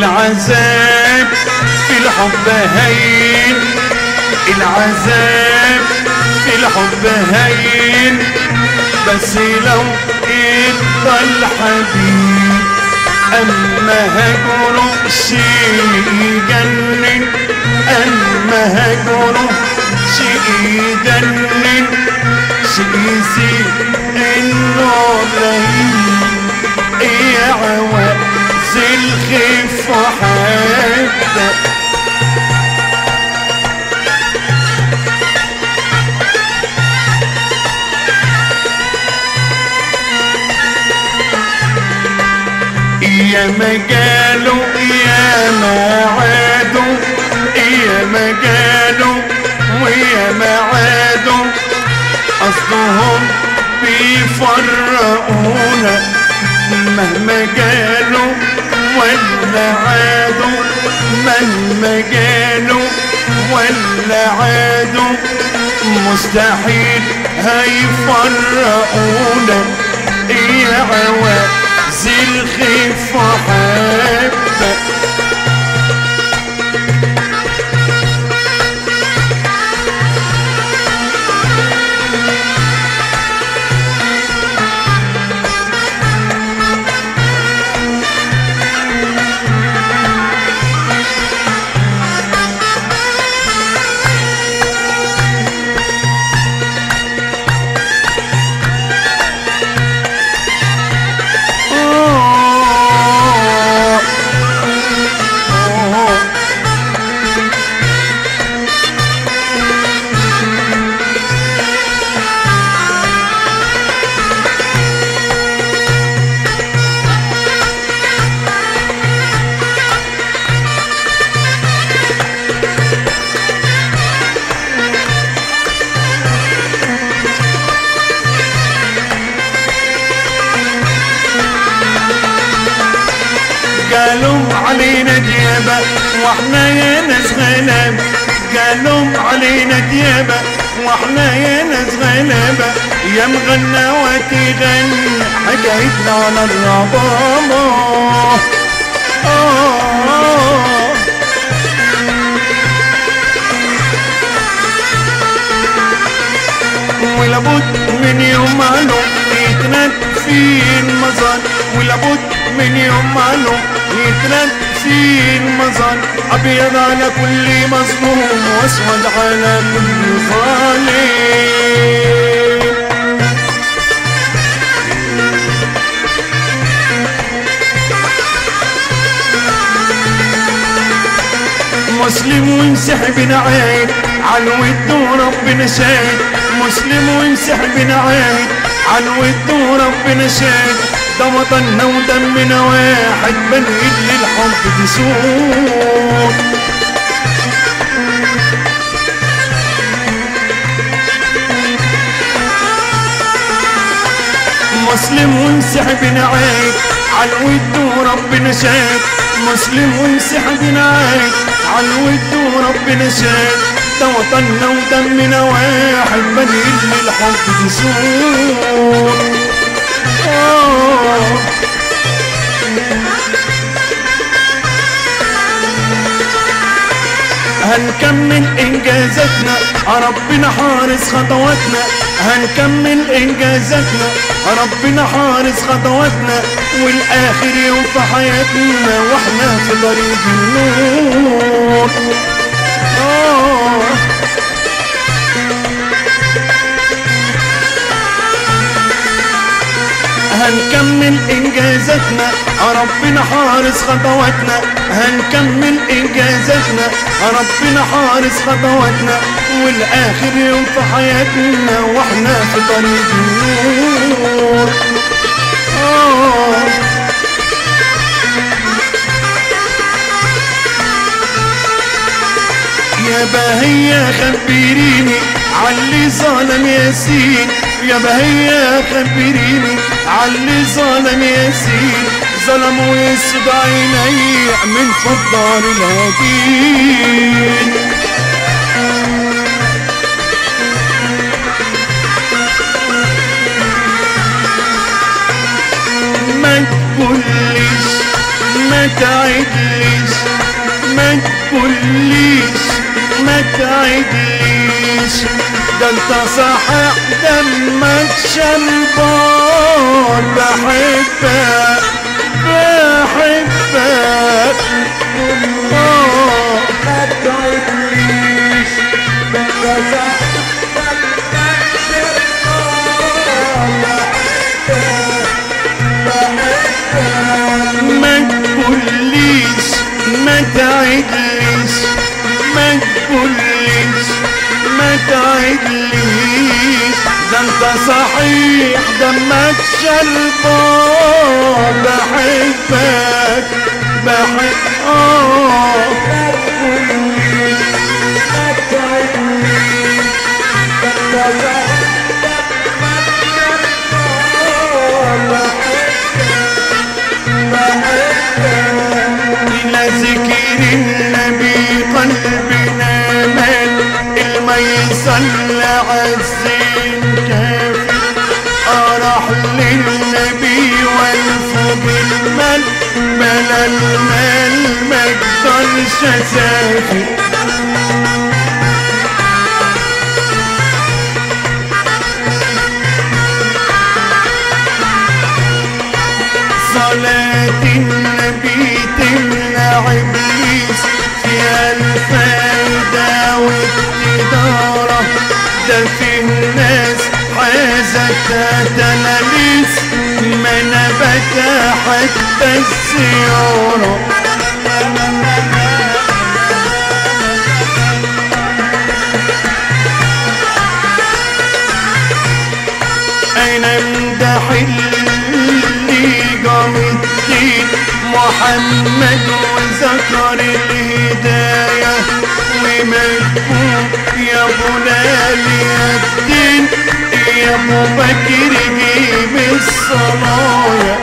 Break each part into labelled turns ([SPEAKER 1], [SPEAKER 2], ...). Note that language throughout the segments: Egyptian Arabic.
[SPEAKER 1] العذاب في الحب هين العذاب في الحب هين بس لو ادى الحبيب اما هجره شيء يجنن اما هجره شيء يجنن شيء يزيد النور لهيب يا عواز الخيف وحبك يا مجاله يا ما عادوا يا مجاله ويا ما عادوا اصلهم بيفرقونا مهما جالوا ولا عادوا مهما جالوا ولا عادوا مستحيل هيفرقونا يا عواز الخيف وحبك قالوا علينا ديابة واحنا يا ناس غلاب قالوا علينا ديابة واحنا يا ناس غلابة يا مغنى وتغني حكايتنا على الربابة آه ولابد من يوم معلوم يتناد في المظل ولابد من يوم معلوم يتناد في المظل ابيض على كل مظلوم واسود على كل ظالم مسلم ويمسح بنعيد على الود وربنا شاهد مسلم ويمسح بنعيد على الود وربنا شاهد ده وطننا ودمنا واحد بنقل للحب تسود مسلم وامسح بنعيد على الود وربنا شاهد مسلم وامسح بنعيد على الود وربنا شاهد ده وطننا ودمنا واحد بنقل للحب تسود آه هنكمل انجازاتنا ربنا حارس خطواتنا هنكمل انجازاتنا ربنا حارس خطواتنا والاخر يوم في حياتنا واحنا في طريق النور آه هنكمل انجازاتنا ربنا حارس خطواتنا هنكمل انجازاتنا ربنا حارس خطواتنا والاخر يوم في حياتنا واحنا في طريق النور آه يا بهية خبريني علي ظلم ياسين يا بهية خبريني علي ظلم ياسين ظلم ويسود عيني من فضار الهدين ما تقوليش ما تعدليش ده انت صحيح دمك شربان بحبك بحبك آه
[SPEAKER 2] ما تعبنيش ده انت
[SPEAKER 1] ما تقوليش ما تعدليش ما تقوليش ما تعدليش ده انت صحيح دمك شربان بحبك بحب اه إلى ذكر النبي قلبنا مال المي صلى عالزين كافي أراح للنبي والفوق المال بلا المال ما اقدرش اسافر صلاة النبي تمنع إبليس فيها الفايدة والإدارة ده في الناس حازت تلاليس ما نبت حتى السيارة أنا امدح اللي قام الدين محمد وذكر الهداية ومكتوب يا بلال يا الدين يا ابو بكر جيب الصلايا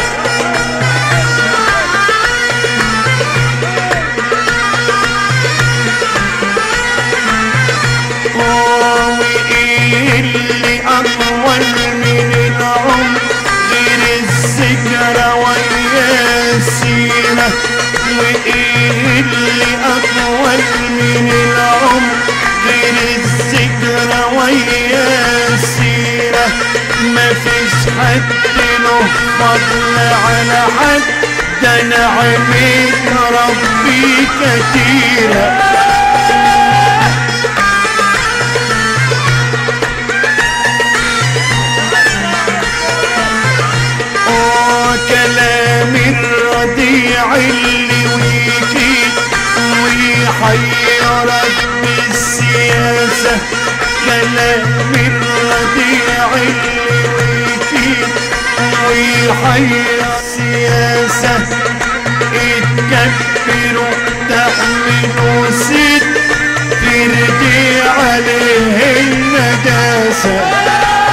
[SPEAKER 1] وايه اللي اطول من العمر غير الذكرى ويا السيرة وايه اللي اطول من العمر غير الذكرى ويا السيرة مفيش حد له فضل على حد ده نعمة ربي كتيره آه كلام الرديع اللي ويجي ويحيرك بالسياسة كلام الرديع اللي ويجي ويحير السياسة اتكبروا تحملوا ست ترجي عليه النجاسة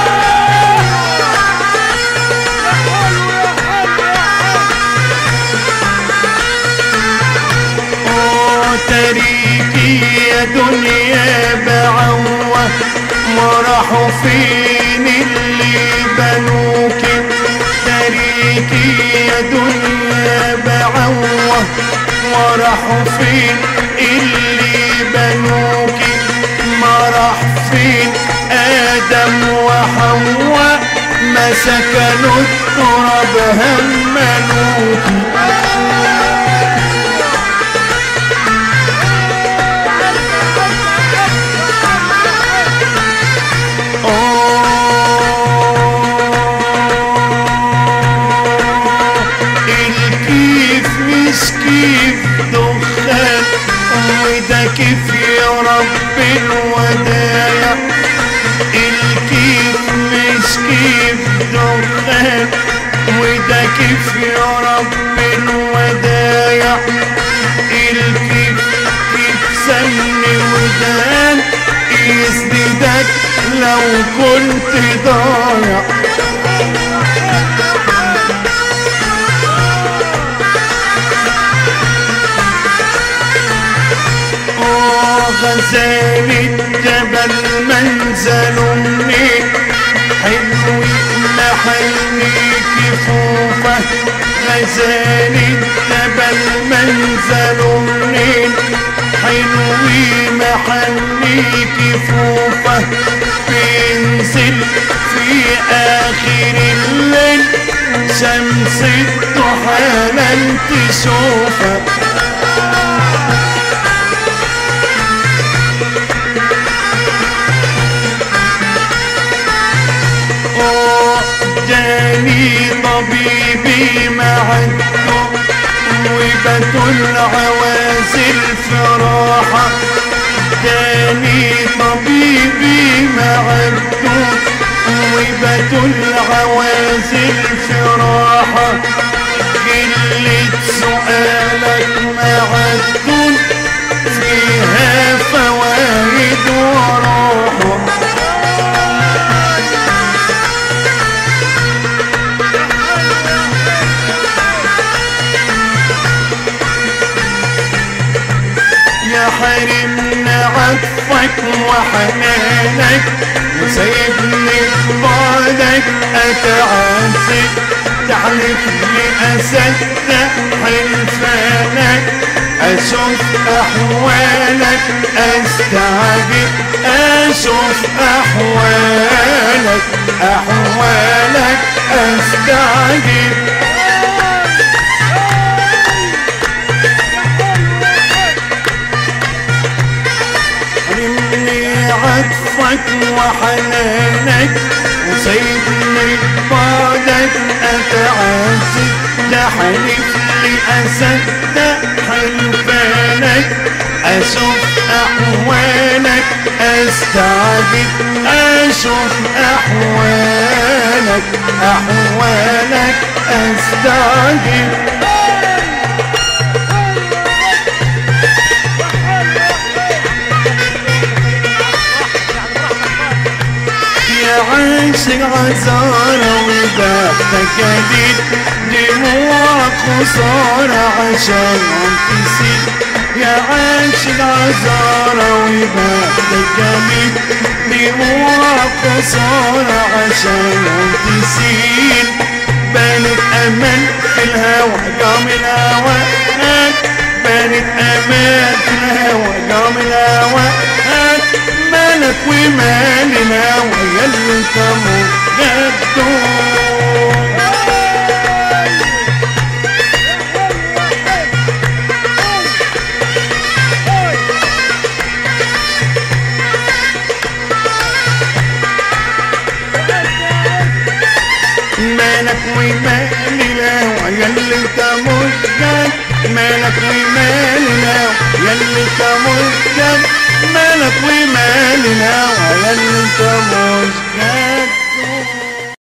[SPEAKER 1] تريكي يا دنيا بعوة وراحوا فين اللي بنوك تريكي يا دنيا بعوة وراحوا فين اللي بنوك ما راح فين آدم وحواء ما سكنوا التراب هملوكي الكيف مش كيف دخان وده كيف يا رب الودايع الكيف مش كيف دخان وده كيف يا رب الودايع الكيف كيف سن ودان يسندك لو كنت ضايع غزال الجبل منزل مني حلو محلي كفوفة غزال الجبل منزل مني حلو محلي كفوفة خوفه بينزل في آخر الليل شمس الضحى لن تشوفه جاني طبيبي مع وبة العوازل فراحة جاني طبيبي مع وبة العوازل فراحة قلة سؤالك مع الدون فيها فوائد وراحة يا حرمنا عطفك وحنانك وسيبني بعدك اتعذب تحلف لي اصدق حلفانك اشوف احوالك استعجب اشوف احوالك احوالك استعجب حرمني عطفك وحنانك وسيبني بعدك اتعذب تحلف لي اصدق حلفانك اشوف احوالك استعجب اشوف احوالك احوالك استعجب يا عاشق عزارة وبختك جديد دموعك خسارة عشان تسيب يا عاشق عزارة وبختك جديد دموعك خسارة عشان تسيب بانت أمل في الهوى قام الهوى بانت